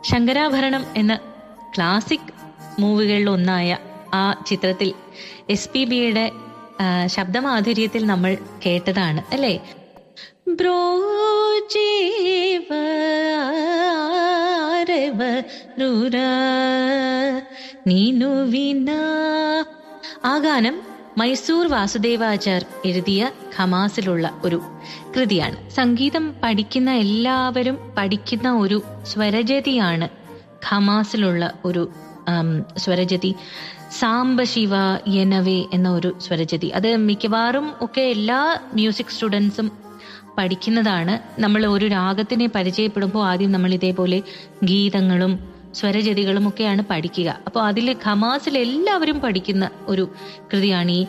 ശങ്കരാഭരണം എന്ന ക്ലാസിക് മൂവികളിൽ ഒന്നായ ആ ചിത്രത്തിൽ എസ് പി ബിയുടെ ശബ്ദമാധുര്യത്തിൽ നമ്മൾ കേട്ടതാണ് അല്ലേ നീനു വിന ആ ഗാനം മൈസൂർ വാസുദേവാചാർ എഴുതിയ ഖമാസിലുള്ള ഒരു കൃതിയാണ് സംഗീതം പഠിക്കുന്ന എല്ലാവരും പഠിക്കുന്ന ഒരു സ്വരജതിയാണ് ഖമാസിലുള്ള ഒരു സ്വരജതി സാംബശിവ യനവേ എന്ന ഒരു സ്വരജതി അത് മിക്കവാറും ഒക്കെ എല്ലാ മ്യൂസിക് സ്റ്റുഡൻസും പഠിക്കുന്നതാണ് നമ്മൾ ഒരു രാഗത്തിനെ പരിചയപ്പെടുമ്പോൾ ആദ്യം നമ്മൾ ഇതേപോലെ ഗീതങ്ങളും സ്വരജതികളും ഒക്കെയാണ് പഠിക്കുക അപ്പോൾ അതിൽ ഖമാസിൽ എല്ലാവരും പഠിക്കുന്ന ഒരു കൃതിയാണ് ഈ